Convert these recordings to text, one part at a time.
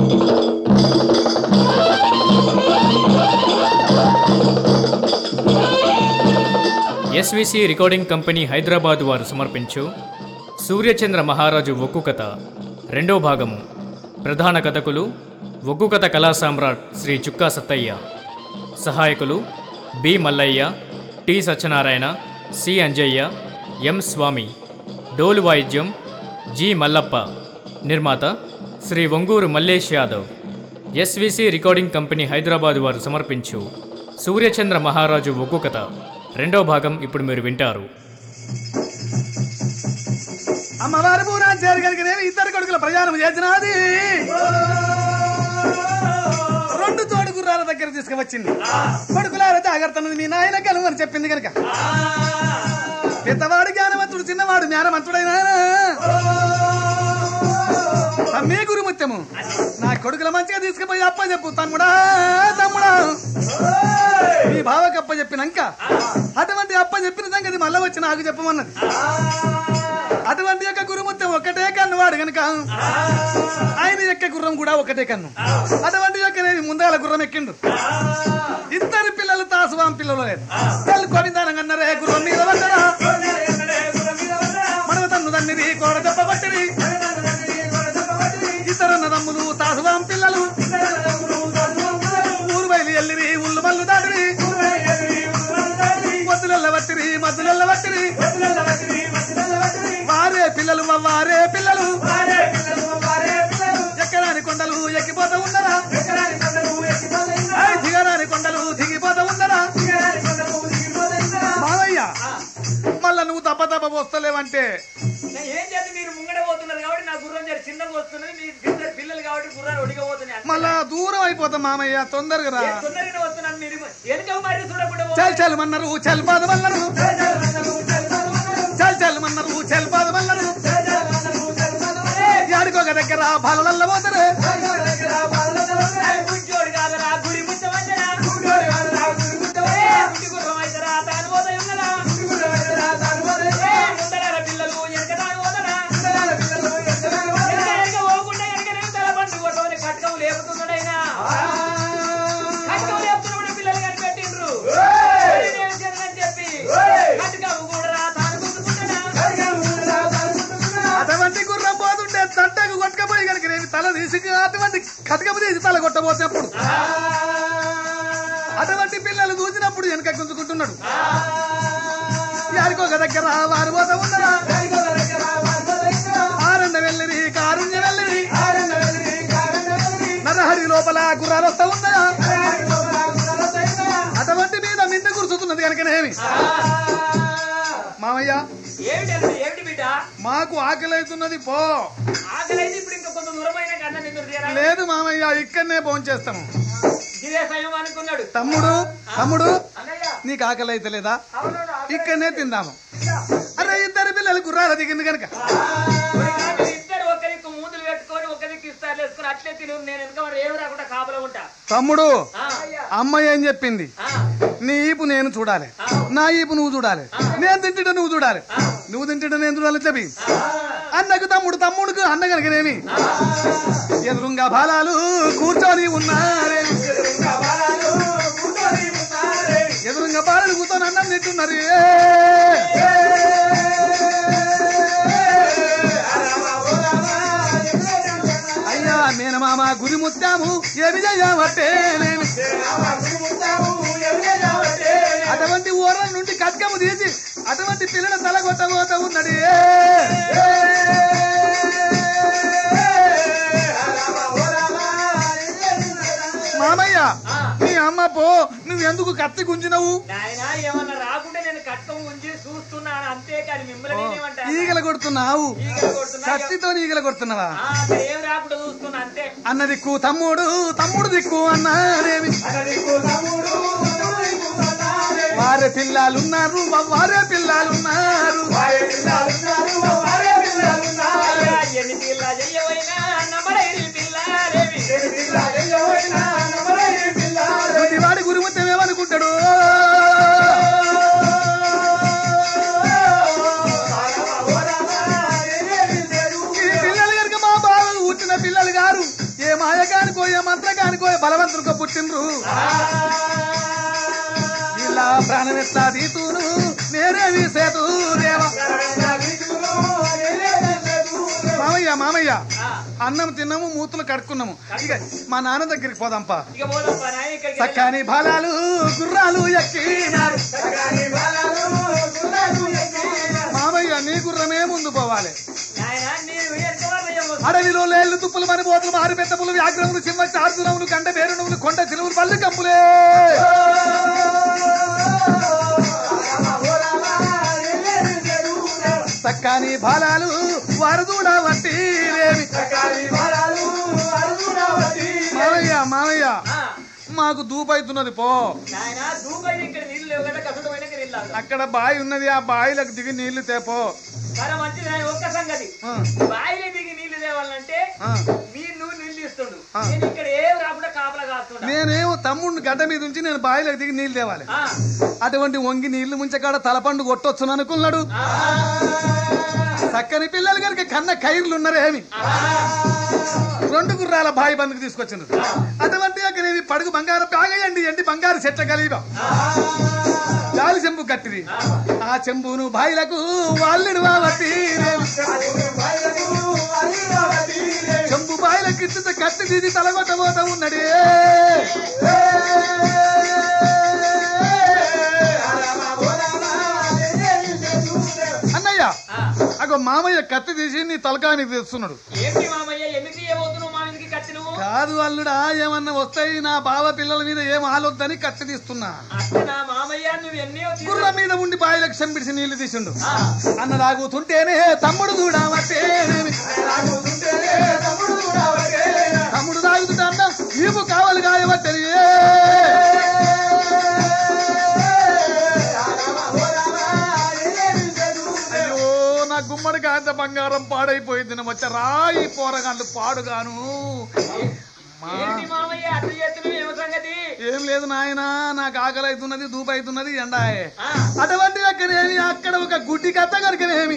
SVC recording company Hyderabad వారు సమర్పించు సూర్యచంద్ర మహారాజు ఒగ్గు కథ రెండో భాగము ప్రధాన కథకులు ఒగ్గు కథ కళా సామ్రాట్ శ్రీ చుక్కా సత్తయ్య సహాయకులు B Mallayya T Satyanarayana C Anjayya M Swamy డోలు వాయిద్యం జి మల్లప్ప నిర్మాత Shri Onguru Mallesh Yadav SVC recording company Hyderabad వారు సమర్పించు సూర్యచంద్ర మహారాజు ఒగ్గు కథ రెండో భాగం ఇప్పుడు మీరు వింటారు అమ్మవారి పూరా చేరగలిగినేవి ఇద్దరు కొడుకుల ప్రయాణం చేసినది రెండు తోడు గుర్రాల దగ్గర తీసుకువచ్చింది కొడుకులార జాగ్రత్తన్నది మీ నాయన కలువు అని చెప్పింది కనుక పెద్దవాడు జ్ఞానవంతుడు చిన్నవాడు జ్ఞానవంతుడైనా తమ్మే గురుముత్యము నా కొడుకుల మంచిగా తీసుకుపోయి అప్ప చెప్పు తమ్ముడా తమ్ముడా మీ బావకి అప్ప చెప్పినాక అటువంటి అప్ప చెప్పిన సంగతి మళ్ళా వచ్చి నాకు చెప్పమన్నది అటువంటి యొక్క గురుముత్యం ఒక్కటే కన్ను వాడు గనుక ఆయన యొక్క గుర్రం కూడా ఒకటే కన్ను అటువంటి యొక్క నేను ముందాల గుర్రం ఎక్కిండు ఇద్దరు పిల్లలు తాసువాం పిల్లలు లేదు తల్లి గోవిందానం అన్నారే గుర్రం మీద పడ్డరా మనవ తన్ను తన్నిది కోడ దెబ్బ పట్టిరి ఇద్దరు నదమ్ములు తాసువాం పిల్లలు ఊరు బయలు ఎల్లిరి ఉల్లు మల్లు దాటిరి మద్దులెల్ల వట్టిరి మద్దులెల్ల వట్టిరి వారే పిల్లలు వారే పిల్లలు ఎక్కడాని కొండలు ఎక్కిపోతా ఉన్నారా ఐ, దిగరాని కొండలు దిగిపోతా ఉన్నారా మావయ్య మళ్ళా నువ్వు తప్ప తప్ప వస్తలేవంటే నేను ఏం చేస్తే మీరు ముంగడ పోతున్నారు కాబట్టి నా గుర్రం జర చిన్నగా వస్తున్నది మీ ఇద్దరు పిల్లలు కాబట్టి గుర్రాలు ఒడిగా పోతున్నాయి మళ్ళా దూరం అయిపోతాం మామయ్య తొందరగా రా ఏ తొందరగా వస్తున్నాను మీరు వెనుక మరి చూడకుండా పో- చల్ చల్ మన్నారు చల్ పాదమన్నారు చల్ చల్ మన్నారు చల్ పాదమన్నారు యాడికొక దగ్గర బాలలల్ల పోతారు గుడ్డోడు కాదరా, గుడి ముచ్చమంజరా. ఏ, గుడి గుర్రం అయితేరా, తాను పోతా ఉన్నదా? ఏ, ముందరాల పిల్లలు వెనక తాను పోతారా? వెనక వెనక పోకుండా వెనకనే తల బండి కొట్టమని కట్కం లేపుతున్నాడైనా. కట్కం లేపుతున్నప్పుడు పిల్లలు కనిపెట్టిండ్రు. నేను జరగని చెప్పి కట్కం కూడా తాను గుర్తుకుంటాడా? అటువంటి గుర్రం పోతుంటే తంటకు కొట్టకపోయి కనుక నేను తల తీసి అటువంటి కటకపు తీసి తల కొట్టబోతున్నప్పుడు అటువంటి పిల్లలు చూసినప్పుడు వెనక గుంజుకుంటున్నాడు యారికొక దగ్గర వారు పోతా ఉన్నారా ఆరండ వెళ్ళిరి కారుణ్య వెళ్ళిరి నరహరి లోపల గుర్రాలు వస్తా ఉన్నాయా అటువంటి మీద మింద కురుచుతున్నది కనుకనేమి మామయ్య ఏమిటి అసలు? ఏమిటి బిడ్డ మాకు ఆకలి అవుతున్నది పో ఆకలైతే ఇప్పుడు ఇంకా కొంత దూరమైన కన్నా నిన్ను తీరాలి లేదు మామయ్య ఇక్కడనే భోంచేస్తాము ఇదే సమయం అనుకున్నాడు తమ్ముడు తమ్ముడు అన్నయ్య నీకు ఆకలి అయితే లేదా అవునవును, ఆకలి. ఇక్కడనే తిందాము అరే ఇద్దరు పిల్లలు గుర్రాలు దిగింది కనుక మరి ఇద్దరు ఒకరికి మూతులు పెట్టుకొని ఒకరికి ఇస్తారు వేసుకొని అట్లే తిను నేను వెనక మరి ఏమి రాకుండా కాపలా ఉంటా తమ్ముడు ఆ, అమ్మ ఏం చెప్పింది ఆ, నీ ఈపు నేను చూడాలి నా ఈపు నువ్వు చూడాలి నేను తింటుంటే నువ్వు చూడాలి నువ్వు తింటుంటే నేను చూడాలి చెప్పి అన్నకు తమ్ముడు తమ్ముడుకు అన్న కనుకనేమి ఎదురుంగా బాలాలు కూర్చొని ఉన్నారే ఎదురుంగా బాలలు కూర్చొని అన్నం తింటున్నారు ఏ! అయ్యా మేనమామ గురి ముత్తాము ఏమి చేయవట్టేనేమి అటువంటి ఊర్ల నుండి కట్కము తీసి అటువంటి పిల్లల తల కొట్టబోతా ఉన్నది మామయ్య నీ అమ్మ పో నువ్వు ఎందుకు కత్తి గుంజినవు నాయనా ఏమన్నా రాకుంటే నేను కట్టం ఉంచి చూస్తున్నాను అంతే కానీ మిమ్మల్ని నేనేమంటా ఈగల కొడుతున్నావు ఈగలు కొడుతున్నా కత్తితో ఈగల కొడుతున్నావా ఆ, అక్కడ ఏం రాకుండా చూస్తున్నా అంతే అన్న దిక్కు తమ్ముడు తమ్ముడు దిక్కు అన్నారేమి వారే పిల్లలున్నారు వారే పిల్లలున్నారు అయ్యా, ఎన్ని పిల్ల చెయ్యవైనా నమ్మలేని పిల్లారేమి వాడి గురుముత్తం ఏమనుకుంటాడు ఈ పిల్లలు కనుక మా బావ ఊచిన పిల్లలు గారు ఏ మాయగాని మామయ్య మంత్రగానికో బలవంతునికో పుట్టిండ్రు ఇలా ప్రాణం ఎట్లా తీతును నేనేమి సేతు దేవ మామయ్య మామయ్య అన్నం తిన్నాము మూతులు కడుక్కున్నాము ఇక మా నాన్న దగ్గరికి పోదాంపా ఇక పోదాం నాయన ఇక్కడికి చక్కని ఫలాలు గుర్రాలు ఎక్కినారు మామయ్య నీ గుర్రమే ముందు పోవాలి నాయన నేను ఎక్కవాళ్ళయ్యమ్మ అడవిలో లేళ్ళు తుప్పులు మరి బోతులు మారి పెద్దపులు వ్యాఘ్రములు సింహ చార్దునములు కండ పేరునములు కొండ చిలువులు పళ్ళు కంపులే చక్కని ఫలాలు వరదూడ వట్టి రేవి మామయ్య మామయ్య ఆ, మాకు దూపైతున్నది పో నాయన దూపైన ఇక్కడ నీళ్ళు లేవు కదా కసుడు పోయిన నీళ్ళు తాగుతాం. అక్కడ బావి ఉన్నది ఆ బావిలకు దిగి నీళ్లు తేపో చాలా మంచిది నాయన ఒక్క సంగతి ఆ, బాయిలో దిగి నీళ్లు తేవాలంటే ఆ. మీరు నువ్వు నీళ్లు ఇస్తుండు ఆ. నేను ఇక్కడ ఏం రాకుండా కాపలా కాస్తుంటా నేనేమో తమ్ముడిని గడ్డ మీద ఉంచి నేను బావిలకు దిగి నీళ్లు తేవాలి ఆ, అటువంటి వంగి నీళ్లు ముంచకాడ తలపండు కొట్టొచ్చును అనుకున్నాడు ఆ, చక్కని పిల్లలు కనుక కన్న కైర్లు ఉన్నారేమి రెండు గుర్రాల బాయి బందుకు తీసుకొచ్చింది అటువంటి అక్కడ ఏమి పడుగు బంగారం బాగేయండి ఎండి బంగారు చెట్ల కలిగా గాలి చెంబు కట్టిది ఆ చెంబును బాయిలకు వాళ్ళుడు వావతి చెంబు బాయిలకు ఇచ్చిన కత్తి తీసి తలగొట్టబోతా ఉన్నాడే అన్నయ్య ఆ. అగో మామయ్య కత్తి తీసి నీ తలకానికి తెస్తున్నాడు ఏంటి మామయ్య ఎందుకు ఏమవుతున్నావు మా ఇంటికి కత్తి నువ్వు కాదు అల్లుడా ఏమన్నా వస్తాయి నా బావ పిల్లల మీద ఏం ఆలొద్దని కత్తి తీస్తున్నా అట్ట నా మామయ్య నువ్వు ఎన్నో తీసు- గుర్రం మీద ఉండి బాయిలకు చెంపిడిసి నీళ్లు తీసిండు ఆ, అన్న తాగుతుంటేనే తమ్ముడు చూడవట్టేనేమి తమ్ముడు తాగుతుంటే అన్న నీకు కావాలి కాయవట్టని అయ్యో నా గుమ్మడి కాంత బంగారం పాడైపోయింది నా వచ్చ రాయి పోరగాళ్ళు పాడుగాను మా ఏంటి మామయ్య అట్ట చేస్తున్నావు ఏమో సంగతి ఏం లేదు నాయనా నాకు ఆకలి అవుతున్నది దూపు అవుతున్నది ఎండాయే ఆ, అటువంటి అక్కడేమి అక్కడ ఒక గుడ్డి కథ కనుకనేమి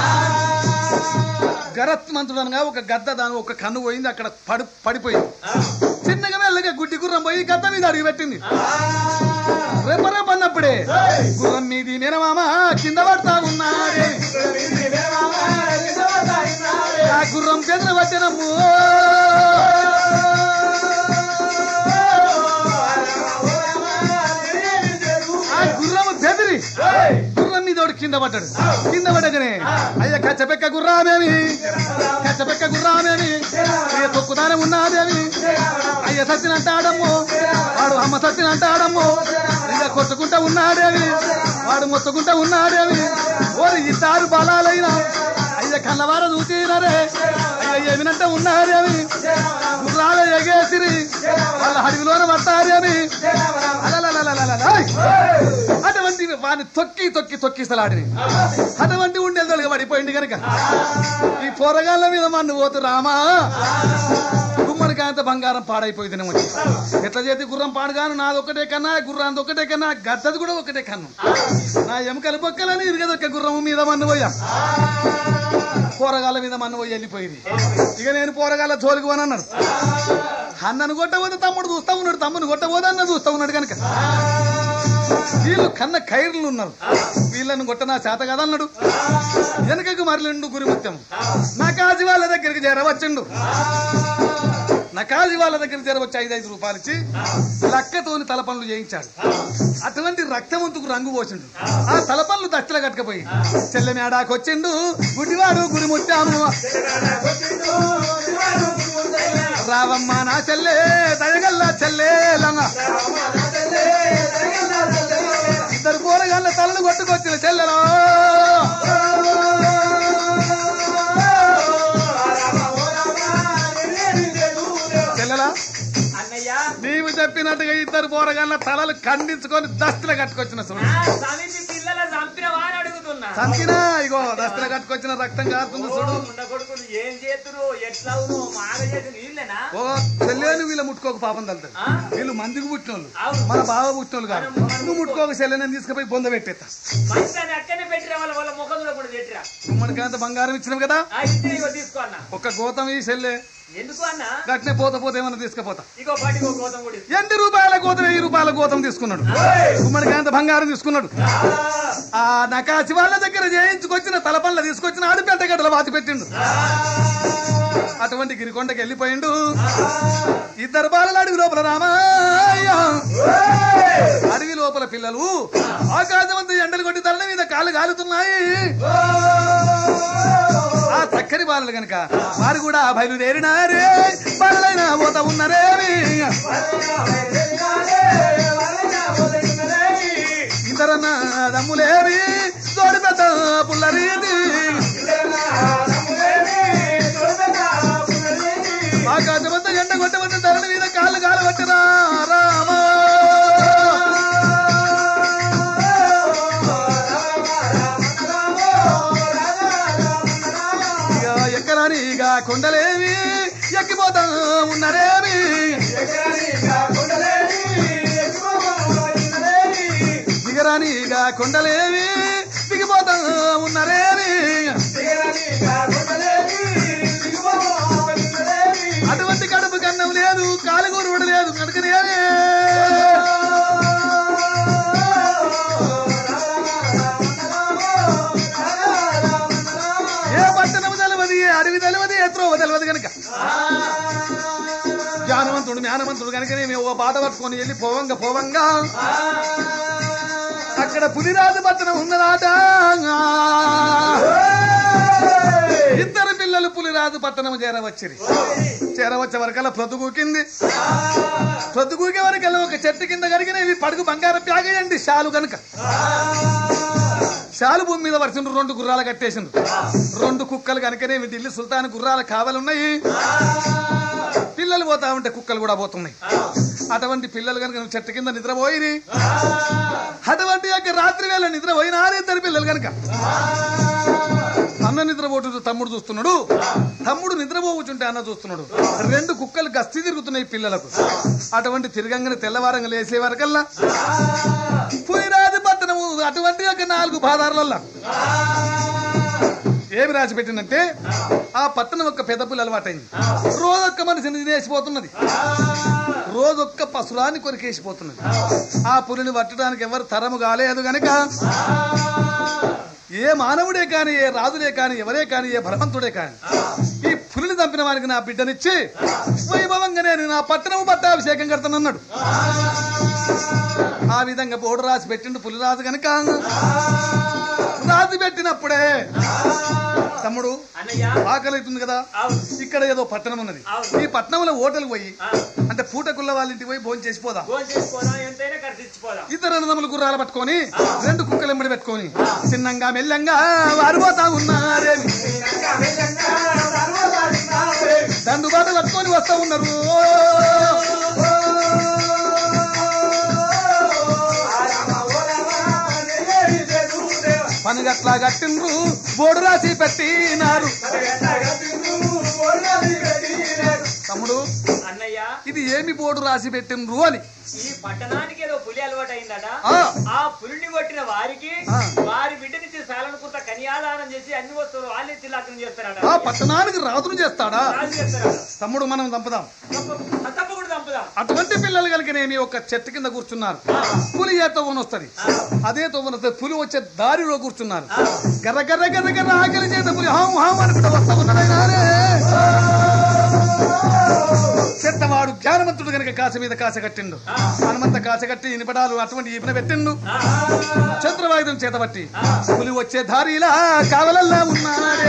గరత్మంతుడనగా ఒక గద్ద దాని ఒక కన్ను పోయింది అక్కడ పడి పడిపోయింది చిన్నగా మెల్లగా గుడ్డి గుర్రం పోయి గద్ద మీద అడిగి పెట్టింది రేప రేపు అన్నప్పుడే గుర్రం మీది మేనమామ కింద పడతా ఉన్నాడే ఆ గుర్రం పెద్ద పట్టినమ్ము ఆ గుర్రం బెదిరి గుర్రం మీద ఒకడు కింద పడ్డాడు కింద పడగానే అయ్య కచ్చపెక్క గుర్రామేమి కచ్చపెక్క గుర్రామేమి అయ్య తొక్కుదానం ఉన్నాదేమి అయ్య సత్తిన అంటాడమ్ము వాడు అమ్మ సత్తిన అంటాడమ్ము ఇక కొట్టుకుంటా ఉన్నాడేమి వాడు మొత్తుకుంటా ఉన్నాడేమి ఓరి ఇద్దరు బలాలైన అయ్య కన్నవార చూసినరే అయ్య ఏమినంట ఉన్నారేమి గుర్రాల ఎగేసిరి వాళ్ళ అడవిలోన పట్టారేమి అలలలలలలలై. అటువంటి వాడిని తొక్కి తొక్కి తొక్కిసలాడిని అటువంటి ఉండేది పడిపోయింది కనుక ఈ పోరగాళ్ళ మీద మన్ను పోతు రామా గుమ్మడికాయంత బంగారం పాడైపోయింది నేను ఎట్లా చేతి గుర్రం పాడుగాను నాది ఒకటే కన్నా గుర్రాంది ఒకటే కన్నా గద్దది కూడా ఒకటే కన్ను నా ఎముకలు బొక్కలని ఇరుగదొక్క గుర్రం మీద మన్ను పోయా పోరగాళ్ళ మీద మన్ను పోయి వెళ్ళిపోయింది ఇక నేను పోరగాళ్ళ జోలికి పోను అన్నాడు అన్నను కొట్టబోతే తమ్ముడు చూస్తా ఉన్నాడు తమ్ముడు కొట్టబోతే అన్న చూస్తా ఉన్నాడు కనుక వీళ్ళు కన్న కైర్లు ఉన్నారు వీళ్ళని కొట్ట నా చేత కదా అన్నాడు వెనకకు మరలిండు గురిముత్యం నకాజి వాళ్ళ దగ్గరికి చేరవచ్చిండు నకాజి వాళ్ళ దగ్గరికి చేరవచ్చి ఐదు ఐదు రూపాయలు ఇచ్చి లక్కతోని తల పనులు చేయించాడు అటువంటి రక్తవంతుకు రంగు పోసిండు ఆ తల పనులు దట్టలు కట్టకపోయి చెల్లె మేడాకొచ్చిండు గుడివాడు గుడిముత్యాము రావమ్మ నా చెల్లె దయగల్లా చెల్లెలన్న ఇద్దరు పోరగాళ్ళ తలలు కొట్టుకొచ్చిన చెల్లెలో చెల్లెలా అన్నయ్య నీవు చెప్పినట్టుగా ఇద్దరు పోరగాళ్ళ తలలు ఖండించుకొని దస్తులు కట్టుకొచ్చిన చూడు నా సమితి పిల్లల చంపినవా అని అడుగుతున్నా చంపినా ఇగో దస్తులు కట్టుకొచ్చిన రక్తం కారుతుంది చూడు ఉండ కొడుకులు ఏం చేతురు ఎట్లా మాగ చేసి నీళ్ళేనా ఓ చెల్లెని వీళ్ళ ముట్టుకోక పాపం తలుతుంది ఆ? వీళ్ళు మందికి పుట్టినోళ్ళు అవును. మన బావ పుట్టినోళ్ళు కాదు నువ్వు ముట్టుకోక చెల్లెని తీసుకుపోయి బొంద పెట్టేస్తా మంచి అక్కడనే పెట్టిరా వాళ్ళ వాళ్ళ ముఖంలో కూడా పెట్టిరా గుమ్మడికాంత బంగారం ఇచ్చినాం కదా ఆ ఇచ్చిన ఇగో తీసుకో అన్న ఒక గోతం ఈ చెల్లె ఎందుకు అన్న గట్నే పోత పోతే ఏమన్నా తీసుకుపోతా ఇగో పాటికో గోతం కూడా ఇస్తా. ఎన్ని రూపాయల గోతం వెయ్యి రూపాయల గోతం తీసుకున్నాడు గుమ్మడికాంత బంగారం తీసుకున్నాడు ఆ నకాసి వాళ్ళ దగ్గర చేయించుకొచ్చిన తలపండ్ల తీసుకొచ్చిన ఆడిపెట్ట గడ్డల వాతి పెట్టిండు అటువంటి గిరికొండకి వెళ్ళిపోయిండు ఇద్దరు బాలలు అడవి లోపల రామాయ్య అడవి లోపల పిల్లలు ఆకాశవంత ఎండలు కొట్టి తల మీద కాళ్ళు కాలుతున్నాయి ఆ చక్కని బాలలు గనక వారు కూడా బయలుదేరినారే బాలలైన పోత ఉన్నారేమి ఇద్దరన్న దమ్ములేవి తోడి పెద్ద పుల్లరీది ఆకాశమంతా ఎండ కొట్టమంటే ధరణ మీద కాళ్ళు కాలు పట్టినా రామ ఇక ఎక్కరాని ఇక కొండలేవి ఎక్కిపోతా ఉన్నారేమి దిగరాని ఇక కొండలేవి దిగిపోతా ఉన్నారేమి అటువంటి కడుపు కన్నం లేదు కాలుగూరు కూడా లేదు కనుకనేమి ఏ పట్టణం తెలవది ఏ అడవి తెలవది ఏ త్రోవ తెలవదు కనుక జ్ఞానవంతుడు జ్ఞానవంతుడు కనుకనేమి ఓ పాట పట్టుకొని వెళ్ళి పోవంగా పోవంగా అక్కడ పులిరాజు పట్టణం ఉన్నదాట ఇద్దరు పిల్లలు పులిరాజు పట్టణం చేరవచ్చిరి చేరవచ్చే వరకల్లా ప్రొద్దుగూకింది ప్రొద్దుగూకే వరకల్లా ఒక చెట్టు కింద కరిగిన ఇవి పడుగు బంగారం ప్యాగేయండి శాలు గనుక శాలు భూమి మీద వర్షం రెండు గుర్రాలు కట్టేసిండ్రు రెండు కుక్కలు కనుకనే ఢిల్లీ సుల్తాన్ గుర్రాల కావలున్నాయి పిల్లలు పోతా ఉంటే కుక్కలు కూడా పోతున్నాయి అటువంటి పిల్లలు కనుక చెట్టు కింద నిద్రపోయి అటువంటి యొక్క రాత్రి వేళ నిద్రపోయినారు ఇద్దరు పిల్లలు కనుక అన్న నిద్రపోటు తమ్ముడు చూస్తున్నాడు తమ్ముడు నిద్రపోవచ్చుంటే అన్న చూస్తున్నాడు రెండు కుక్కలు గస్తీ తిరుగుతున్నాయి పిల్లలకు అటువంటి తిరగంగానే తెల్లవారంగా లేసే వరకల్లా పులిరాజు పట్టణము అటువంటి యొక్క నాలుగు పాదారులల్లా ఏమి రాసి పెట్టిందంటే ఆ పట్టణం యొక్క పెద్ద పులి అలవాటైంది రోజొక్క మనిషిని తినేసిపోతున్నది రోజొక్క పశురాన్ని కొరికేసిపోతున్నది ఆ పులిని పట్టడానికి ఎవరు తరము కాలేదు గనక ఏ మానవుడే కాని ఏ రాజులే కాని ఎవరే కాని ఏ భగవంతుడే కాని ఈ పులిని చంపిన వారికి నా బిడ్డనిచ్చి వైభవంగా నేను నా పట్టణము పట్టాభిషేకం కడతానన్నాడు ఆ విధంగా బోర్డు రాసి పెట్టిండు పులిరాజు గనక రాజు పెట్టినప్పుడే తమ్ముడు అన్నయ్య ఆకలి అవుతుంది కదా అవును ఇక్కడ ఏదో పట్టణం ఉన్నది అవును. ఈ పట్టణంలో హోటల్ పోయి ఆ, అంటే పూటకుల్ల వాళ్ళ ఇంటికి పోయి భోజనం చేసిపోదా భోజనం చేసుకోదాం ఎంతైనా ఖర్చు ఇచ్చిపోదాం ఇద్దరు అన్నదమ్ములు గుర్రాలు పట్టుకొని రెండు కుక్కలు ఎంబడి పెట్టుకొని చిన్నంగా మెల్లంగా వారిపోతా ఉన్నారేమి దండు బాట పట్టుకొని వస్తా ఉన్నారు పని గట్లా కట్టిండ్రు బోర్డు రాసి పెట్టినారు తమ్ముడు అన్నయ్య ఇది ఏమి బోర్డు రాసి పెట్టిండ్రు అని ఈ పట్టణానికి ఏదో పులి అలవాటు అయిందట ఆ. ఆ పులిని కొట్టిన వారికి ఆ. వారి బిడ్డనిచ్చి సాలనుకుంట కన్యాదానం చేసి అన్ని వస్తువులు వాళ్ళే చిల్లాకం చేస్తారట ఆ పట్టణానికి రాజును చేస్తాడా రాజు చేస్తారట తమ్ముడు మనం దంపుదాం తప్ప- తప్పకుండా చంపుదాం అటువంటి పిల్లలు కలిగినేమి ఒక చెట్టు కింద కూర్చున్నారు పులి ఏ తవ్వన వస్తుంది అదే తవ్వన వస్తుంది పులి వచ్చే దారిలో కూర్చున్నారు గర్ర గర్ర గర్ర గర్ర ఆకలి చేత పులి హాము హాము అనుకుంటా వస్తా ఉన్నదైనా చెత్తవాడు జ్ఞానవంతుడు గనక కాస మీద కాస కట్టిండు హనుమంత కాస కట్టి ఇనిపడాలు అటువంటి ఈపిన పెట్టిండు చంద్రవాయుధం చేతబట్టి పులి వచ్చే దారిలా కావలల్లా ఉన్నాడే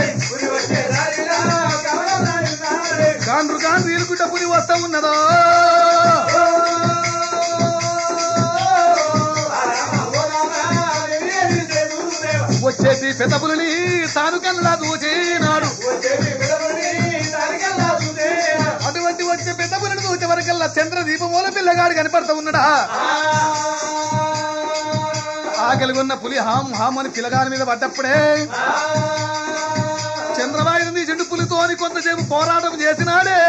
గాండ్రు గాండ్రు ఇరుకుంట పులి వస్తా ఉన్నదో వచ్చేసి పెద్ద పులిని తాను కల్లా దూచినాడు అటువంటి వచ్చే పెద్ద పులిని దూచే వరకల్లా చంద్ర దీపమూల పిల్లగాడు కనపడతా ఉన్నాడా ఆకలి ఉన్న పులి హామ్ హామ్ అని పిల్లగాడి మీద పడ్డప్పుడే చంద్రబాబు తీసిండు పులితో అని కొంతసేపు పోరాటం చేసినాడే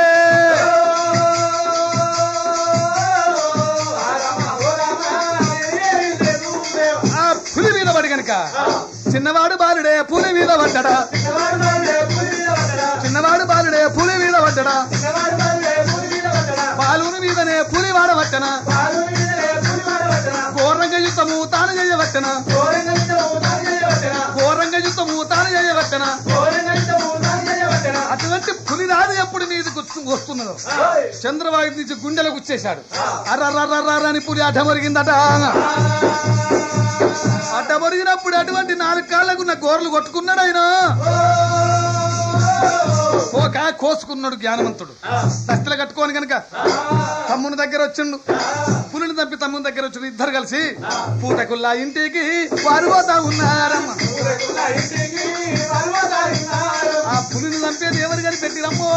ఆ పులి మీద పడి గనక చిన్నవాడు బాలుడే పులి మీద పడ్డడా చిన్నవాడు బాలుడే పులి మీద పడ్డడా చేయవచ్చన ఘోరంగా యుద్ధము తాను చేయవచ్చన ఘోరంగా యుద్ధము తాను చేయవచ్చన అటువంటి పులిరాజు ఎప్పుడు నీది గుర్తు వస్తున్నదో చంద్రబాబు నుంచి గుండెలకు వచ్చేశాడు అర్రర్రర్రని పులి అడ్డ మొరిగిందట అడ్డ మొరిగినప్పుడు అటువంటి నాలుగు కాళ్ళకు నా గోర్లు కొట్టుకున్నాడు ఆయన పోక కోసుకున్నాడు జ్ఞానవంతుడు దస్తలు కట్టుకోని కనుక తమ్ముని దగ్గర వచ్చిండు పులిని చంపి తమ్ముని దగ్గర వచ్చిండు ఇద్దరు కలిసి పూటకుల్లా ఇంటికి వారు పోతా ఉన్నారమ్మ ఆ పులిని చంపేది ఎవరు కానీ పెట్టిరమ్మో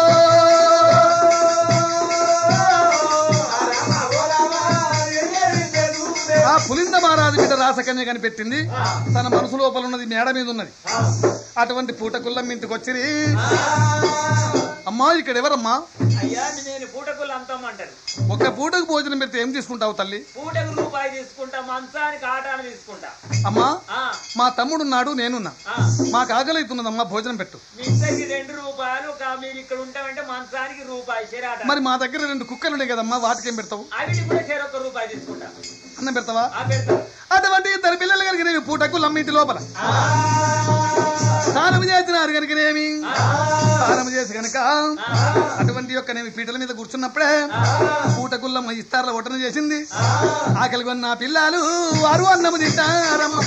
ఆ పులింద మహారాజు బిడ్డ రాసకన్య కనిపెట్టింది తన మనసు లోపల ఉన్నది మేడ మీద ఉన్నది అటువంటి పూటకుల్లం ఇంటికి వచ్చిరి అమ్మా ఇక్కడ ఎవరమ్మా అయ్యా నేను పూటకులు అంతమంటారు ఒక పూటకు భోజనం పెడితే ఏం తీసుకుంటావు తల్లి పూటకు రూపాయి తీసుకుంటా మంచానికి ఆటాన్ని తీసుకుంటా అమ్మా ఆ, మా తమ్ముడున్నాడు నేనున్నా ఆ. మాకు ఆకలి అవుతున్నదమ్మా భోజనం పెట్టు మీ ఇద్దరికి రెండు రూపాయలు ఒక మీరు ఇక్కడ ఉంటామంటే మంచానికి రూపాయి చెరాట మరి మా దగ్గర రెండు కుక్కలు ఉన్నాయి కదమ్మా వాటికేం పెడతావు అవిటి కూడా చెరొక రూపాయి తీసుకుంటా అన్నం పెడతావా ఆ పెడతా అటువంటి ఇద్దరు పిల్లలు కనుకనేమి పూటకు లమ్మింటి లోపల స్నానం చేసినారు కనుకనేమి స్నానం చేసి కనుక అటువంటి యొక్క నేను పీటల మీద కూర్చున్నప్పుడే పూటకుల్లమ్మ ఇస్తార్ల ఒటన చేసింది ఆకలి కొన్న పిల్లలు వారు అన్నము తింటారమ్మ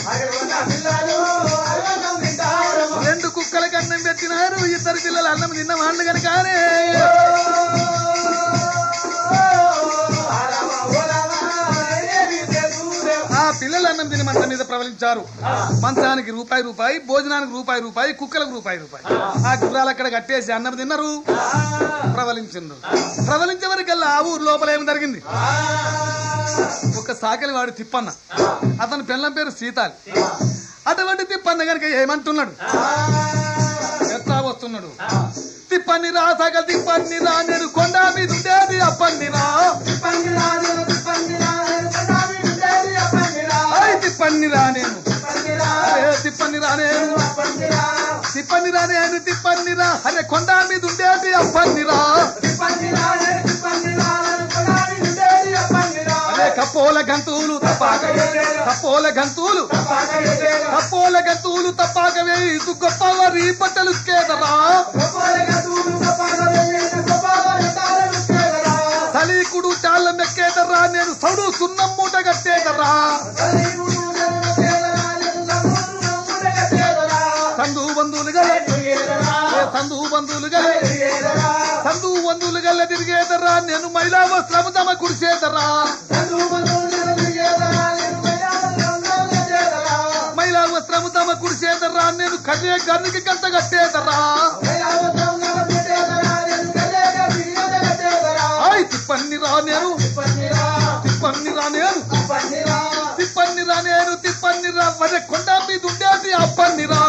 రెండు కుక్కలకి అన్నం పెట్టినారు ఇద్దరు పిల్లలు అన్నం తిన్న వాళ్ళు కనుకనే ఆ పిల్లలు అన్నం తిని మంచం మీద ప్రవలించారు మంచానికి రూపాయి రూపాయి భోజనానికి రూపాయి రూపాయి కుక్కలకు రూపాయి రూపాయి ఆ గుర్రాలు అక్కడ కట్టేసి అన్నం తిన్నారు ప్రవలించిండ్రు ప్రవలించే వరకల్లా ఆ ఊరు లోపల ఏం జరిగింది ఒక సాకలి వాడు తిప్పన్న అతని పిల్లం పేరు సీతాలి అటువంటి తిప్పన్న కనుక ఏమంటున్నాడు ఎట్లా వస్తున్నాడు తిప్పని రా సగల్ తిప్పని రా నేను కొండ మీద ఉండేది అప్పని రా ఐ తిప్పని రా నేను అరే తిప్పని రా నేను తిప్పని రా నేను తిప్పని రా అరే కొండ మీద ఉండేది అప్పని రా అరే కపోల గంతువులు తప్పాక కపోల గంతువులు కపోల గంతువులు తప్పాక వేయి గొప్ప వరి బట్టలు కేదరా సలీకుడు చాళ్ళ మెక్కేదరా నేను సౌడు సున్నం మూట కట్టేదరా సందు బంధువులు గల ఏ సందు బంధువులు గల సందు బంధువులు గల్ల తిరిగేదరా నేను మహిళా వస్త్రము తమ కుడిసేదరా మహిళా వస్త్రము తమ కుడిసేదరా నేను కన్య గన్నుకి కంట కట్టేదరా ఆయ్ తిప్పన్ని రా నేను తిప్పన్ని రా నేను తిప్పన్ని రా నేను తిప్పన్ని రా మరి కొండ మీద ఉండేది అప్పన్ని రా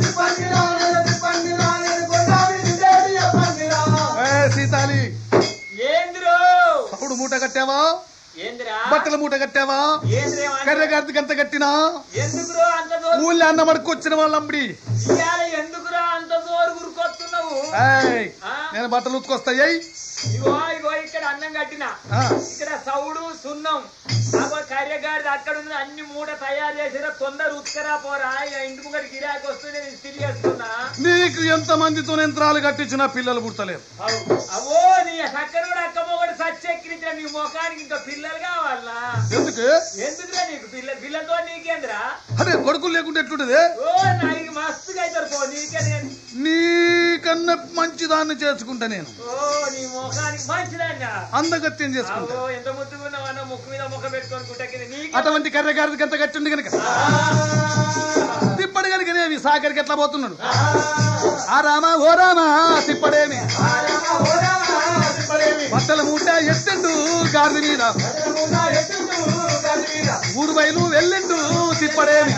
ఏ సీతాలి ఏంద్రో తప్పుడు మూట కట్టావా ఏంద్రా బట్టల మూట కట్టావా ఏంద్రే కర్రగారికి అంత కట్టినా ఎందుకురో అంత దూరం ఊళ్ళో అన్న మడుకు వచ్చిన వాళ్ళంబడి ఇవాళ ఎందుకురా అంత దూరం గురికొస్తున్నావు ఏయ్, ఆ? నేను బట్టలు ఉతుకొస్తాయి ఇగో ఇగో ఇక్కడ అన్నం కట్టిన ఇక్కడ సౌడు సున్నం అగో కర్యగాడిది అక్కడ ఉంది అన్ని మూట తయారు చేసిన తొందర ఉత్కరా పోరా ఇక ఇంటి ముంగట గిరాకి వస్తే నేను తిరిగేస్తున్నా నీకు ఎంత మందితో యంత్రాలు కట్టించినా పిల్లలు పుడతలేరు అవో నీ చక్కర కూడా అక్క మొగడు సచ్చెక్కిరించిన నీ ముఖానికి ఇంకా పిల్లలు కావాలా ఎందుకు ఎందుకురా నీకు పిల్ల పిల్లతో నీకేంద్రా అరే కొడుకులు లేకుంటే ఎట్లుంటది ఓ నాకు మస్తుగా అవుతారు పో నీకే నేను నీకన్నా మంచి దాన్ని చేసుకుంటా నేను ఓ నీ ముఖానికి మంచిదన్నా అందగత్యం చేసుకుంటా అవో ఎంత ముద్దుగున్నావన్నా ముక్కు మీద ముఖం పెట్టుకొని గుట్టకి నీకే అటువంటి కర్రగారికి ఎంత కట్టిండి కనుక తిప్పడు కనుకనేమి సాకరికి ఎట్లా పోతున్నాడు ఆ రామా ఓ రామా తిప్పడేమి బట్టల మూట ఎత్తిండు గాడి మీద ఊరు బయలు వెళ్ళిండు తిప్పడేమి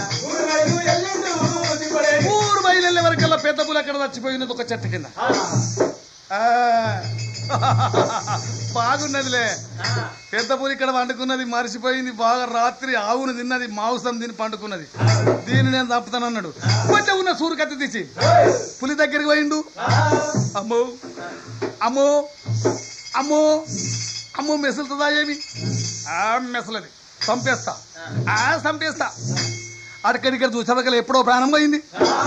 ఊరు బయలు వెళ్ళే వరకల్లా పెద్ద పులి అక్కడ చచ్చిపోయినది ఒక చెట్టు కింద ఆ, బాగున్నదిలే పెద్ద పులి ఇక్కడ పండుకున్నది మరిసిపోయింది బాగా రాత్రి ఆవును తిన్నది మాంసం తిని పండుకున్నది దీన్ని నేను చంపుతానన్నాడు కొంచెం ఉన్న సూరు కత్తి తీసి పులి దగ్గరికి పోయిండు అమ్మో అమ్మో అమ్మో అమ్మో మెసులుతుందా ఏమి ఆ మెసలది చంపేస్తా ఆ చంపేస్తా అక్కడిక్కడ చూసాక ఎప్పుడో ప్రాణం పోయింది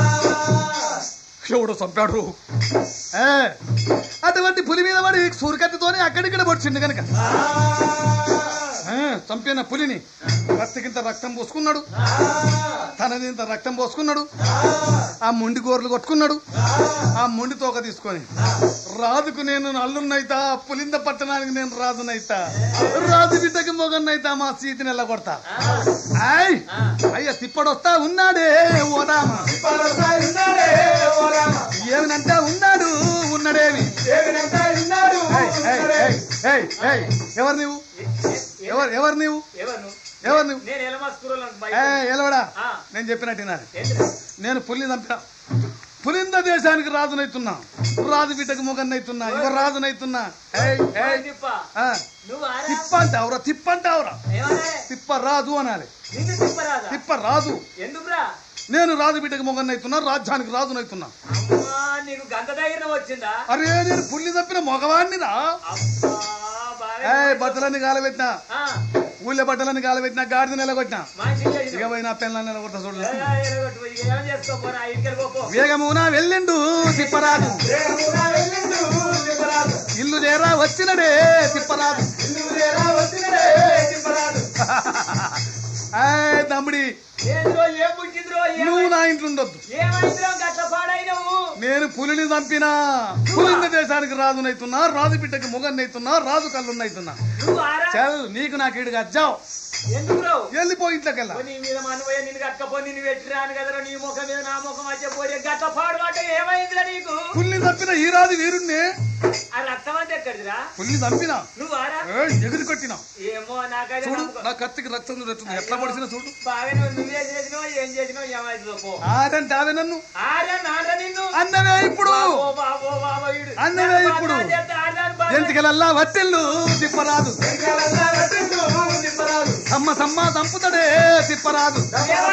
ఎవడో చంపాడు ఏ, అటువంటి పులి మీద పడి సూరికత్తితోనే అక్కడిక్కడ పొడిచిండు కనుక ఆ, చంపిన పులిని కత్తికింత రక్తం పోసుకున్నాడు తనది ఇంత రక్తం పోసుకున్నాడు ఆ మొండి గోర్లు కొట్టుకున్నాడు ఆ మొండి తోక తీసుకొని రాజుకు నేను అల్లున్నైతా పులింద పట్టణానికి నేను రాజునైతా రాజు బిడ్డకి మొగన్నైతా మా సీతిని ఎల్లగొడతా ఆయ్ అయ్య తిప్పడొస్తా ఉన్నాడే ఓదామా ఏమినంటే ఉన్నాడు ఉన్నాడేమి ఏయ్, ఏయ్, ఏయ్, ఏయ్, ఏయ్, ఎవరు నీవు ఎవరు ఎవరు నీవు ఎవరు ఎవరు నువ్వు నేను ఎలమస్కూరులను ఏ ఎలవడా ఆ. నేను చెప్పినట్టు వినాలి. ఏంటిరా? నేను పులిని చంపిన పులింద దేశానికి రాజునైతున్నా రాజు బిడ్డకు మొగన్నైతున్నా ఇవ రాజునైతున్నా ఏయ్, ఏయ్, తిప్ప ఆ, నువ్వు ఆరా తిప్ప అంటావురా తిప్ప అంటావురా ఏమన్నా తిప్ప రాజు అనాలి నిన్ను తిప్పరాదా తిప్ప రాజు ఎందుకురా నేను రాజు బిడ్డకు మొగన్నైతున్నా రాజ్యానికి రాజునైతున్నా అమ్మా నీకు గంత ధైర్యం వచ్చిందా అరే నేను పుల్లి తప్పిన మగవాణ్ణిరా అబ్బా బాగా ఏ బట్టలన్నీ కాలబెట్టినా ఆ, ఊళ్ళో బట్టలన్నీ కాలబెట్టినా గాడిద నిలగొట్టినా మంచి ఇక చేసినావు. పోయి నా పిల్లల్ని నిలగొడతా చూడలే ఏ, ఏ, ఎరగొట్టు. ఇక ఏం చేసుకోపోరా ఇంటికి పోపో వేగమున వెళ్ళిండు తిప్పరాజు ఇల్లు చేరా వచ్చినడే తిప్పరాజు ఆయ్ తమ్ముడి ఏంద్రో ఏం పుట్టింద్రో ఏం- నువ్వు నా ఇంట్లో ఉండొద్దు ఏమైందిరో గట్ల పాడైనవు నేను పులిని చంపినా పులింద దేశానికి రాజునైతున్నా రాజు బిడ్డకి మొగన్నైతున్నా రాజు కళ్ళున్నైతున్నా నువ్వు ఆరా చల్ నీకు నాకు ఇడు అజ్జావు ఎందుకురో వెళ్ళిపో ఇంట్లోకెళ్ళా నీ మీద మనవయ్య నిన్ను కట్టకపో నిన్ను పెట్టిరాను కదరా నీ ముఖం మీద నా ముఖం మధ్య పోయి గట్ల పాడుబాట ఏమైందిరా నీకు పుల్ని చంపిన ఈ రాజు వీరుణ్ణి ఆ రక్తం అంటే ఎక్కడిదిరా పుల్ని చంపినా నువ్వు ఆరా ఏయ్, ఎగిరి కొట్టినా ఏమో నాకైతే చూడు నమ్మకం. నా కత్తికి రక్తం చూడట్టుంది ఎట్లా పడిసిన చూడు బాగానే ఉంది. నువ్వే చేసినావు ఏం చేసినావు ఏమైందో పో ఆదంటే ఆమె నన్ను ఆరా నారా నిన్ను అన్నవే ఇప్పుడు బాబో బాబో బాబో ఈడు. అన్నవే నన్ను ఇప్పుడు. బాగా చేస్తే ఆడాను బాగా. ఎంతకెళ్ళల్లా వట్టిల్లు తిప్పరాదు సమ్మ సమ్మ చంపుతాడే తిప్పరాదు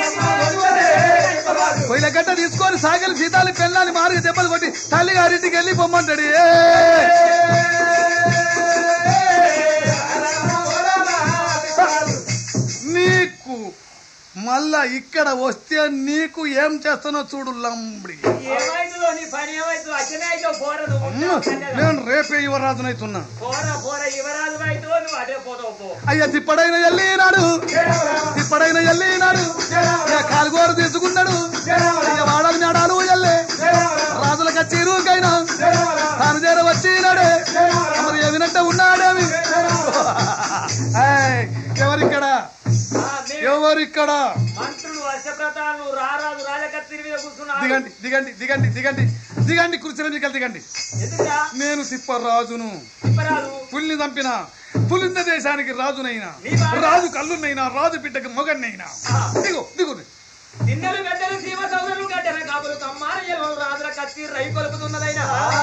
పొయ్యిల గడ్డ తీసుకొని సాగలి సీతాలు పెళ్ళాలి మారుగా దెబ్బలు కొట్టి తల్లి గారింటికి వెళ్ళి పొమ్మంటాడు ఏ! నీకు మళ్ళా ఇక్కడ వస్తే నీకు ఏం చేస్తానో చూడు లంబడి ఏమైందో నీ పని ఏమైందో అచ్చనే అయితే పోరా నువ్వు అమ్మ, నేను రేపే యువరాజునైతున్నా పోరా పోరా యువరాజు అయితే నువ్వు అటే పోతావు పో అయ్య తిప్పడైన ఎల్లినాడు తిప్పడైన ఎల్లినాడు ఇక కాలుగోరు తీసుకున్నాడు అయ్య వాడలు మేడాలు ఎల్లే రాజుల కచ్చీరుకైనా తాను చేర వచ్చినాడే మరి ఏమినంటే ఉన్నాడేమి ఏయ్, ఎవరిక్కడ ఆ, మీ ఎవరిక్కడ మంత్రులు వర్షప్రతాలు రారాజు రాజకత్తిరి మీద కూర్చున్నారు దిగండి దిగండి దిగండి దిగండి దిగండి కుర్చీల మీదకి దిగండి ఎందుకురా నేను తిప్పరాజును తిప్పరాదు పుల్ని చంపిన పులింద దేశానికి రాజునైనా నీ బాగా- రాజు కళ్ళునైనా రాజు బిడ్డకి మొగన్నైనా దిగు దిగు తిన్నలు గడ్డలు సీమ సౌదరులు గడ్డలు కాపులు కమ్మాల ఎలవలు రాజుల కత్తి రై కొలుపుతున్నదైనా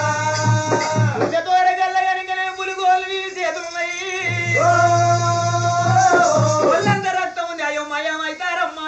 తోడ గల్ల గనకనే పులిగోలు వీరి చేతులున్నాయి ఒళ్ళంత రక్తం ఉంది అయ్యో మయమైతారమ్మా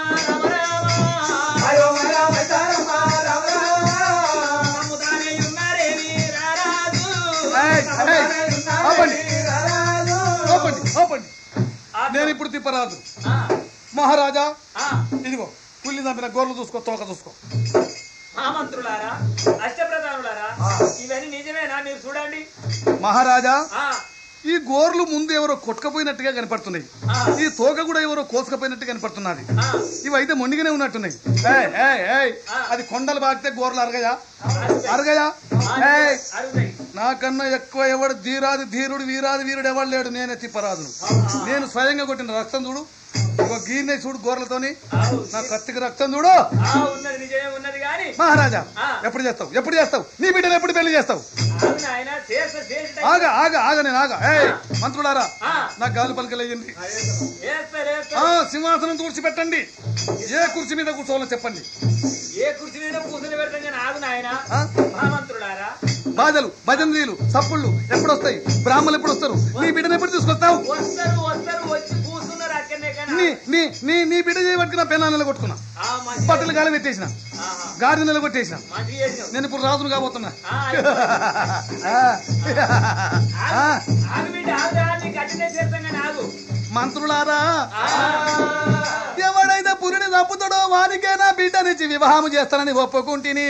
రామ రామ నమ్ముతానే ఉన్నారేమి రారాజు ఏయ్, ఏయ్, ఆపండి ఆపండి ఆపండి ఆ, నేను ఇప్పుడు తిప్పరాజు ఆ, మహారాజా ఆ, ఇదిగో పుల్లి చంపిన గొర్రెలు చూసుకో తోక చూసుకో ఆ మంత్రులారా అష్టప్రధానులారా ఇవన్నీ నిజమేనా మీరు చూడండి మహారాజా ఆ ఈ గోర్లు ముందు ఎవరో కొట్టుకపోయినట్టుగా కనపడుతున్నాయి ఆ. ఈ తోక కూడా ఎవరో కోసుకపోయినట్టు కనపడుతున్నది ఆ, ఇవైతే మొండిగానే ఉన్నట్టున్నాయి ఏయ్, ఏయ్, ఏయ్, అది కొండలు బాగితే గోర్లు అరగయా అరుగుతాయి. అరగయా ఏయ్, అరుగుతాయి. నాకన్నా ఎక్కువ ఎవడు ధీరాది ధీరుడు వీరాది వీరుడు ఎవడు లేడు నేనే తిప్పరాదును నేను స్వయంగా కొట్టిన రక్తం చూడు ఒక గీర్నే చూడు గోర్లతోని ఆవు. నా కత్తికి రక్తం చూడు ఆ, ఉన్నది నిజమే ఉన్నది కానీ మహారాజా ఆ. ఎప్పుడు చేస్తావు ఎప్పుడు చేస్తావు నీ బిడ్డలు ఎప్పుడు పెళ్లి చేస్తావు అవును ఆయన చేస్తా చేస్తా ఆగ ఆగ ఆగ నేను ఆగ ఏయ్ మంత్రులారా ఆ. నా గాలి పలకలేయండి వేస్తా వేస్తా ఆ సింహాసనం తూర్చిపెట్టండి ఏ కుర్చీ మీద కూర్చోవాలో చెప్పండి ఏ కుర్చీ మీద కూర్చుని పెడతాం కానీ ఆగు నాయన ఆ? మహామంత్రులారా బాధలు భజనీలు సప్పుళ్ళు ఎప్పుడు వస్తాయి బ్రాహ్మణులు ఎప్పుడు వస్తారు నీ బిడ్డను ఎప్పుడు తీసుకొస్తావు వస్తారు వస్తారు వచ్చి కూర్చున్నారు అక్కడనే కానీ నీ నీ నీ నీ బిడ్డ చేయబట్టుకున్న పెన్నా నిలగొట్టుకున్నా ఆ, మంచి బట్టలు గాలి పెట్టేసిన ఆహా. గాడి నిలగొట్టేసిన మంచి చేసినావు. నేను ఇప్పుడు రాజును కాబోతున్నా ఆ, ఆ. ఆ. ఆగు బిడ్డ, ఆగురా, నీ మంత్రులారా ఎవడైతే పురిని తప్పుతాడో వానికే నా బిడ్డనిచ్చి వివాహం చేస్తానని ఒప్పుకుంటుని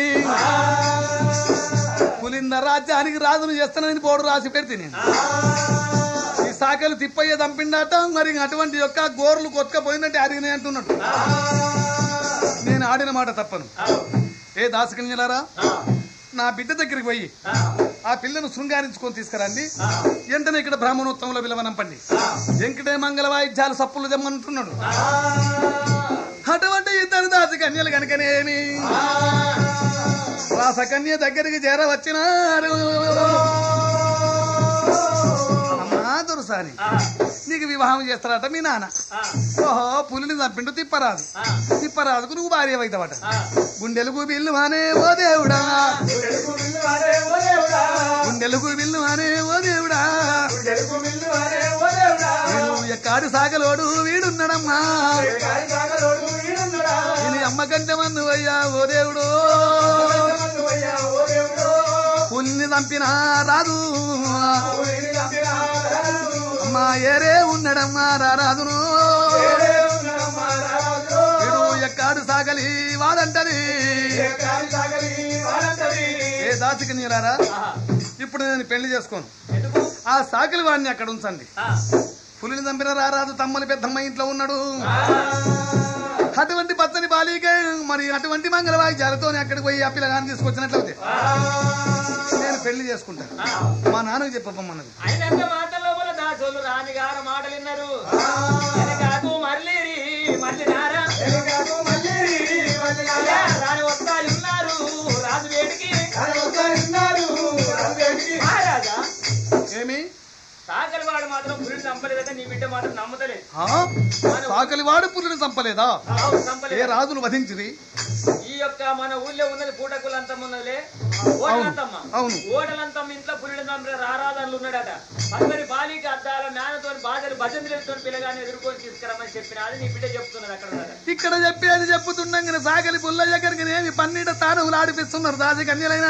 పులింద రాజ్యానికి రాజును చేస్తానని బోర్డు రాసి పెడితే ఈ సాకలు తిప్పయ్య దంపిండట మరి అటువంటి యొక్క గోర్లు కొట్టుకపోయినట్టు అరిగినాయి అంటున్నాడు నేను ఆడిన మాట తప్పను ఏ దాసకన్యలారా నా బిడ్డ దగ్గరికి పోయి ఆ పిల్లను శృంగారించుకొని తీసుకురండి వెంటనే ఇక్కడ బ్రాహ్మణోత్సవంలో విలవనంపండి వెంకటే మంగళ వాయిద్యాలు సప్పులు తెమ్మంటున్నాడు అటువంటి ఇద్దరు దాసి కన్యలు కనుకనేమి రాసకన్య దగ్గరికి చేరవచ్చినారు అమ్మా దొరసాని నీకు వివాహం చేస్తారట మీ నాన్న ఓహో పులిని చంపిండు తిప్పరాదు తిప్పరాదుకు నువ్వు భార్య అవుతావట గుండెలకు బిల్లు అనే ఓ దేవుడా గుండెలకు బిల్లు అనే ఓ దేవుడా వీడు ఎక్కాడు సాగలోడు వీడున్నాడమ్మా ఇది అమ్మ కంటే మందు అయ్యా ఓ దేవుడు పుల్ని చంపినా రాదు అమ్మా ఏరే ఉన్నాడమ్మా రారాదును వీడు ఎక్కాడు సాగలి వాడంటది ఏ దాసికి నీరారా ఇప్పుడు నేను పెళ్లి చేసుకోను ఆ సాకలి వాడిని అక్కడ ఉంచండి పులిని చంపిన రారాదు తమ్మని పెద్దమ్మ ఇంట్లో ఉన్నాడు అటువంటి పచ్చని బాలిక మరి అటువంటి మంగళ వాయిద్యాలతో అక్కడికి పోయి ఆ పిల్లగాన్ని తీసుకొచ్చినట్లయితే నేను పెళ్లి చేసుకుంటాను మా నాన్నకి చెప్పమన్నది అయినంత మాట లోపల దాసోలు రాణిగారు మాటలు విన్నారు వెనకాకు మళ్ళీ మళ్ళీ నారా రాని వస్తా ఉన్నారు రాజు వేడికి మహారాజా ఏమి సాకలి వాడు మాత్రం పురిని చంపలేదంటే నీ బిడ్డ మాత్రం నమ్మతలేదు ఆ? సాకలి వాడు పులిని చంపలేదా ఆవు ఏ చంపలేదు రాజులు వధించిరి ఈ యొక్క మన ఊళ్ళో ఉన్నది పూటకులంతం ఉన్నదిలే ఓటలంతమ్మ అవును. ఓటలంతమ్మ ఇంట్లో పులిని చంపిన రారాజన్లు ఉన్నాడట పక్కని బాలిక అద్దాల నాన్నతో బాధలు భజంతులతో పిల్లగాని ఎదుర్కొని తీసుకురమ్మని చెప్పిన అది నీ బిడ్డ చెప్తున్నది అక్కడ ఉన్నది. ఇక్కడ చెప్పేది చెప్పుతుండగానే సాకలి పుల్లయ్య గారికి ఏమి పన్నీట తానవులు ఆడిపిస్తున్నారు దాసి కన్యలైనా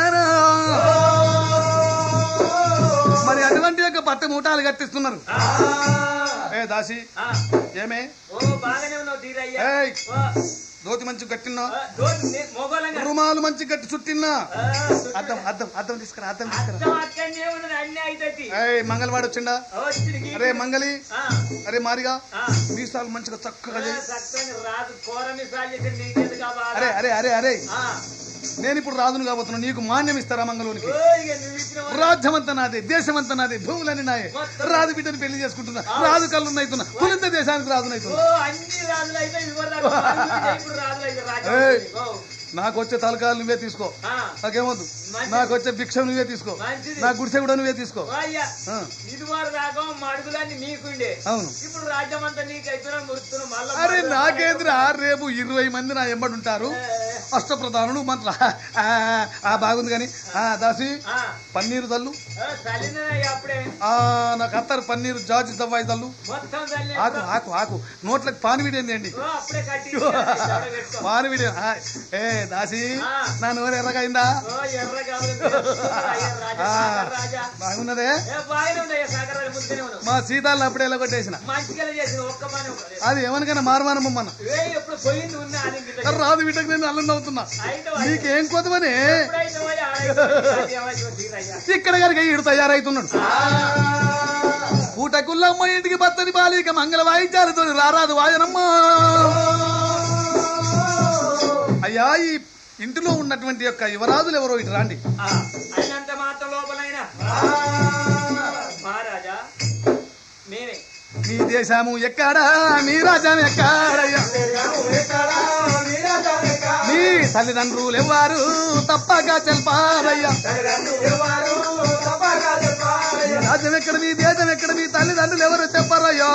మరి అటువంటి యొక్క పట్ట మూటాలు కట్టిస్తున్నారు ఏ దాసి ఆ, ఏమే ఓ బాగానే ఉన్నావు తీరయ్యా ఏయ్. ఓ, దోతి మంచి కట్టినా ఓ, దోస్త్ నే- మోగోళంగా. రుమాలు మంచి కట్టి చుట్టినా ఆ, అద్దం అద్దం అద్దం తీసుకురా అద్దం తీసుకురా అర్థం అక్కడనే ఉన్నది అన్ని అవుతుంది ఏయ్ మంగళవాడు వచ్చిండా వచ్చిడికి అరే మంగళి ఆ, అరే మారిగా ఆ. మీసాలు మంచిగా చక్కగా చేయి చక్కగా రాదు కూరని సాల్ చేసి నీకేది కావాలా అరే అరే అరే అరే ఆ, నేను ఇప్పుడు రాజును కాబోతున్నా నీకు మాన్యం ఇస్తారా మంగళూరికి ఓ, ఇక నువ్వు ఇచ్చిన మాట రాజ్యమంతా నాదే దేశమంతా నాదే భూములన్నీ నాయే రాజు బిడ్డని పెళ్లి చేసుకుంటున్నా రాజు కళ్ళు నైతున్నా పులింత దేశానికి రాజు ఓ నైతున్నా అన్ని రాజులు అయితే ఇవ్వదాకా ఇప్పుడు రాజులు అయితే రాజ్యం ఏయ్. ఓ, నాకు వచ్చే తలకాలు నువ్వే తీసుకో ఆ, నాకేమొద్దు నాకు వచ్చే భిక్ష నువ్వే తీసుకో మంచిది. నా గుడిసె కూడా నువ్వే తీసుకో ఓ అయ్యా ఆ, ఇది వారు దాకా మడుగులన్నీ నీకుండే అవును ఇప్పుడు రాజ్యం అంతా నీకైతున్నా మురుస్తున్నాం మళ్ళా అరే నాకేంద్రా రేపు ఇరవై మంది నా ఎంబడి ఉంటారు అష్టప్రధానులు మంత్ర ఆ, ఆ బాగుంది కానీ ఆ దాసి ఆ, పన్నీరు తల్లు ఆ, చల్లినయ్యా అప్పుడే ఆ నాకు అత్తారు పన్నీరు జాజి దవ్వాయి తల్లు మొత్తం చల్లి ఆకు ఆకు ఆకు నోట్లకు పానివిడేంది అండి ఓ, అప్పుడే కట్టి పెట్టుకో పానివిడే ఆ, ఏ దాసి ఆ. నా నోరు ఎర్రగైందా ఓ ఎర్ర కావాలి అయ్యా రాజా ఆ. సాగర్ రాజా బాగున్నదే ఏ బాగానే ఉందయ్యా సాగర్ రాజా ముందునే ఉన్నావు మా సీతాలను అప్పుడే ఎలా కొట్టేసిన మంచిగా చేసిన ఒక్క పని ఒకటి. అది ఏమనకైనా మారమానమ్మన్న ఏ ఎప్పుడు పోయింది ఉన్నా అని ఇంత రాదు బిడ్డకు నేను అల్లం అవుతున్నా అయితే నీకేం కొదమని ఎప్పుడైతే పోయి ఆడైతే ఏమైతే తీరయ్యా. ఇక్కడ కనుక ఈడు తయారైతున్నాడు పూటకుల్లమ్మ ఇంటికి బత్తని బాలిక మంగళ వాయిద్యాలతో రారాదు వాయనమ్మ అయ్యా ఈ ఇంటిలో ఉన్నటువంటి యొక్క యువరాజులు ఎవరో ఇటు రాండి ఆ, అయినంత మాత్రం లోపలైనా మహారాజా మేమే మీ దేశము ఎక్కడా మీ రాజ్యం ఎక్కడయ్యా మీ తల్లిదండ్రులు ఎవ్వారు తప్పక తెల్పారయ్యా మీ రాజ్యం ఎక్కడ మీ దేశం ఎక్కడ మీ తల్లిదండ్రులు ఎవరు చెప్పరయ్యో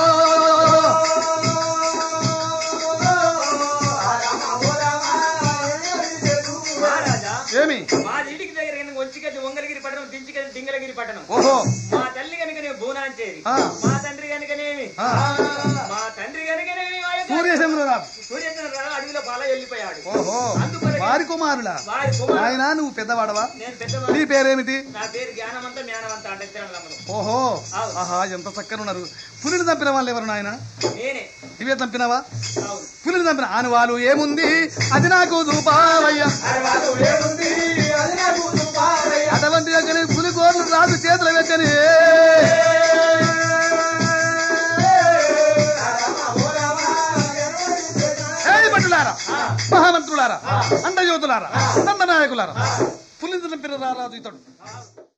మహారాజా ఏమి మా ఇంటికి దగ్గర కనుక వంచికెళ్ళి వంగలగిరి పట్టణం దించికెళ్ళి డింగలగిరి పట్టణం ఓహో మా తల్లి కనుక నేను భూనా కాంచేది ఆ. మా తండ్రి కనుకనేమి ఆ. మా తండ్రి కనుకనేమి ఆ యొక్క సూర్యచంద్రరాజు సూర్యచంద్ర అడవిలో బాల వెళ్ళిపోయాడు ఓహో అందుకొరకే వారి కుమారులా వారి కుమారుడు ఆయన నువ్వు పెద్దవాడవా నేను పెద్దవాడు నీ పేరేమిటి నా పేరు జ్ఞానవంత జ్ఞానవంత అంటే తిరణలమ్మను ఓహో అవును. ఆహా ఎంత చక్కగా ఉన్నారు పులిని చంపిన వాళ్ళు ఎవరు నాయన నేనే ఇవే చంపినవా అవును పులిని చంపిన ఆని వాళ్ళు ఏముంది అది నాకు దూపావయ్యా అటువంటి యొక్క పులి గోర్లు రాజు చేతులు పెట్టని ఏయ్ భటులారా మహామంత్రులారా అండయోధులారా దండనాయకులారా పులిని చంపిన రారాజు ఇతడు